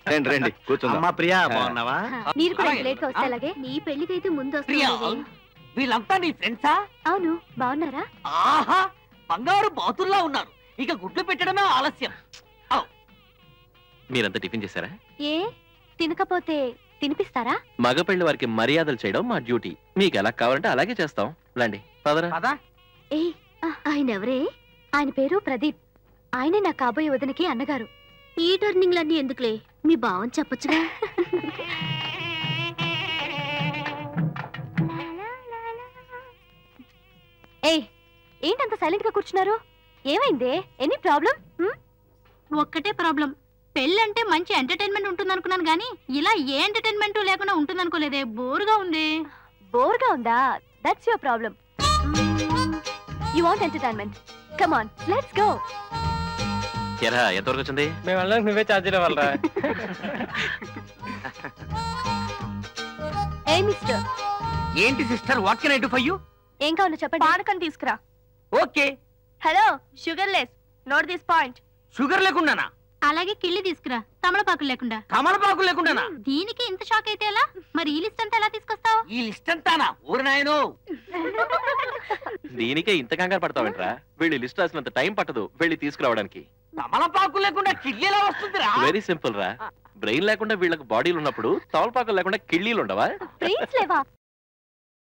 రండి రండి కూర్చుందాం అమ్మా ప్రియా బాగున్నావా మీరు కూడా అలాగే. లేట్ గా వస్తే అలాగే నీ పెళ్లికైతే ముందు ప్రియా వస్తాను వీళ్ళంతా నీ ఫ్రెండ్సా అవును బాగున్నారా ఆహా బంగారు బాతుల్లా ఉన్నారు ఇక గుడ్లు పెట్టడమే ఆలస్యం మీరంతా టిఫిన్ చేశారా ఏ తినకపోతే తినిపిస్తారా మగ పెళ్లి వారికి మర్యాదలు చేయడం మా డ్యూటీ మీకు ఎలా కావాలంటే అలాగే చేస్తాం రండి పదరా పదా ఏ ఆయన ఎవరే ఆయన పేరు ప్రదీప్ ఆయనే నా కాబోయే వదినకి అన్నగారు ఈ టర్నింగ్లన్నీ ఎందుకులే మీ బావని చెప్పొచ్చుగా ఏ ఏంటంత సైలెంట్ గా కూర్చున్నారు ఏమైంది ఎనీ ప్రాబ్లం ఒక్కటే ప్రాబ్లం పెళ్ళంటే మంచి ఎంటర్టైన్మెంట్ ఉంటుంది అనుకున్నాను కానీ ఇలా ఏ ఎంటర్టైన్మెంట్ లేకుండా ఉంటుంది అనుకోలేదే బోరుగా ఉంది బోర్గా ఉందా that's your problem you want entertainment come on let's go ఎరా ఎంతవరకు వచ్చింది మేము వెళ్ళడానికి నువ్వే ఛార్జీల వల్ల ఏ మిస్టర్ ఏంటి sister what can I do for you ఏం కావాలో చెప్పండి పానకం తీసుకురా okay hello sugarless note this point sugar లేకుండానా అలాగే కిళ్ళి తీసుకురా తమలపాకులు లేకుండా కమలపాకు లేకుండానా దీనికి ఇంత షాక్ అయితే ఎలా మరి ఈ లిస్ట్ అంతా ఎలా తీసుకొస్తావు ఈ లిస్ట్ అంతానా ఊరి నాయనో దీనికే ఇంత కంగారు పడతావేంట్రా వీళ్ళు లిస్ట్ రాసినంత టైం పట్టదు వెళ్ళి తీసుకురావడానికి కమలపాకు లేకుండా కిడ్నీ ఎలా వస్తుందిరా వెరీ సింపుల్ రా బ్రెయిన్ లేకుండా వీళ్ళకి బాడీలు ఉన్నప్పుడు తవలపాకలు లేకుండా కిళ్ళీలు ఉండవా ప్లీజ్ లేవా